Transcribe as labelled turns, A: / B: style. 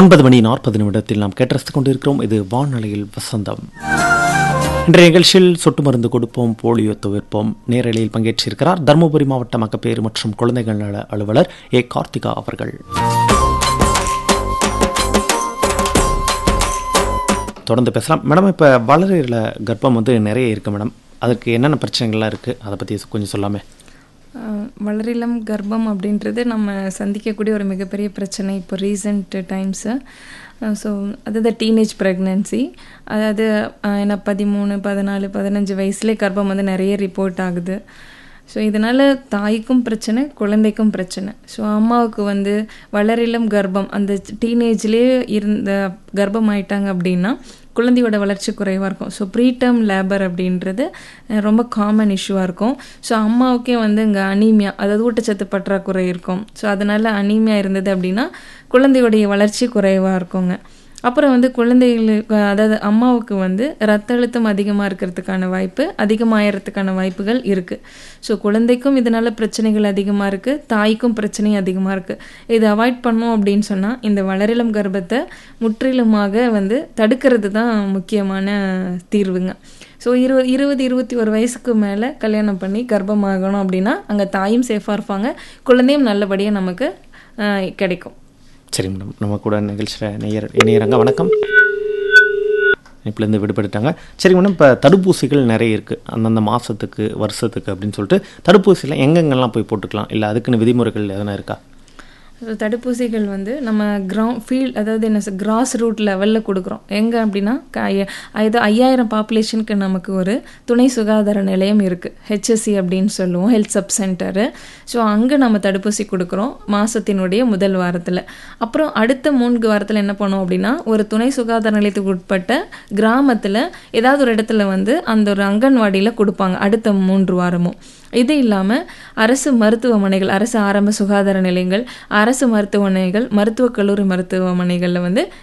A: ஒன்பது மணி நாற்பது நிமிடத்தில் நாம் கேட்டரசு கொண்டிருக்கிறோம் இது வானொலியில் வசந்தம் இன்றைய நிகழ்ச்சியில் சொட்டு மருந்து கொடுப்போம் போலியோ தவிர்ப்போம் நேரலையில் பங்கேற்றிருக்கிறார் தருமபுரி மாவட்ட மக்கப்பேறு மற்றும் குழந்தைகள் நல அலுவலர் ஏ கார்த்திகா அவர்கள் தொடர்ந்து பேசலாம் மேடம் இப்போ வளரில கர்ப்பம் வந்து நிறைய இருக்குது மேடம் அதுக்கு என்னென்ன பிரச்சனைகள்லாம் இருக்குது அதை பற்றி கொஞ்சம் சொல்லாமே
B: ஆஹ் வளரிளம் கர்ப்பம் அப்படின்றது நம்ம சந்திக்கக்கூடிய ஒரு மிகப்பெரிய பிரச்சனை இப்போ ரீசெண்ட் டைம்ஸு ஸோ அதாவது டீனேஜ் ப்ரெக்னென்சி அதாவது ஆஹ் என்ன பதிமூணு பதினாலு பதினஞ்சு வயசுலேயே கர்ப்பம் வந்து நிறைய ரிப்போர்ட் ஆகுது ஸோ இதனால் தாய்க்கும் பிரச்சனை குழந்தைக்கும் பிரச்சனை ஸோ அம்மாவுக்கு வந்து வளரிளம் கர்ப்பம் அந்த டீனேஜ்லேயே இருந்த கர்ப்பம் ஆயிட்டாங்க அப்படின்னா குழந்தையோட வளர்ச்சி குறைவாக இருக்கும் ஸோ ப்ரீடம் லேபர் அப்படின்றது அஹ், ரொம்ப காமன் இஷ்யூவாக இருக்கும் ஸோ அம்மாவுக்கே வந்து இங்கே அனீமியா அதாவது ஊட்டச்சத்து பற்றாக்குறை இருக்கும் ஸோ அதனால் அனீமியா இருந்தது அப்படின்னா குழந்தையுடைய வளர்ச்சி குறைவாக இருக்குங்க அப்புறம் வந்து குழந்தைகளுக்கு அதாவது அம்மாவுக்கு வந்து ரத்த அழுத்தம் அதிகமாக இருக்கிறதுக்கான வாய்ப்பு அதிகமாகறதுக்கான வாய்ப்புகள் இருக்குது ஸோ குழந்தைக்கும் இதனால் பிரச்சனைகள் அதிகமாக இருக்குது தாய்க்கும் பிரச்சனை அதிகமாக இருக்குது இதை அவாய்ட் பண்ணோம் அப்படின்னு சொன்னால் இந்த வளரிளம் கர்ப்பத்தை முற்றிலுமாக வந்து தடுக்கிறது தான் முக்கியமான தீர்வுங்க ஸோ இருபது இருபது இருபத்தி ஒரு வயசுக்கு மேலே கல்யாணம் பண்ணி கர்ப்பமாகணும் அப்படின்னா அங்கே தாயும் சேஃபாக இருப்பாங்க குழந்தையும் நல்லபடியாக நமக்கு ஆஹ், கிடைக்கும்
A: சரி மேடம் நம்ம கூட நிகழ்ச்சியில் இணையர் இணையறாங்க வணக்கம் இருந்து விடுபட்டுட்டாங்க சரி மேடம் இப்போ தடுப்பூசிகள் நிறைய இருக்குது அந்தந்த மாதத்துக்கு வருஷத்துக்கு அப்படின்னு சொல்லிட்டு தடுப்பூசியில் எங்கெங்கெல்லாம் போய் போட்டுக்கலாம் இல்லை அதுக்குன்னு விதிமுறைகள் எதனா இருக்கா
B: ஸோ தடுப்பூசிகள் வந்து நம்ம கிரவுண்ட் ஃபீல்ட் அதாவது என்ன கிராஸ் ரூட் லெவலில் கொடுக்குறோம் எங்கே அப்படின்னா க- ஐய- அது ஐயாயிரம் பாப்புலேஷனுக்கு நமக்கு ஒரு துணை சுகாதார நிலையம் இருக்குது ஹெச்எஸ்சி அப்படின்னு சொல்லுவோம் ஹெல்த் சப் சென்டரு ஸோ அங்கே நம்ம தடுப்பூசி கொடுக்குறோம் மாதத்தினுடைய முதல் வாரத்தில் அப்புறம் அடுத்த மூன்று வாரத்தில் என்ன பண்ணோம் அப்படின்னா ஒரு துணை சுகாதார நிலையத்துக்கு உட்பட்ட கிராமத்தில் ஏதாவது ஒரு இடத்துல வந்து அந்த ஒரு அங்கன்வாடியில் கொடுப்பாங்க அடுத்த மூன்று வாரமும் இது இல்லாமல் அரசு மருத்துவமனைகள் அரசு ஆரம்ப சுகாதார நிலையங்கள் அரசு மருத்துவமனைகள் மருத்துவக் கல்லூரி மருத்துவமனைகளில் வந்து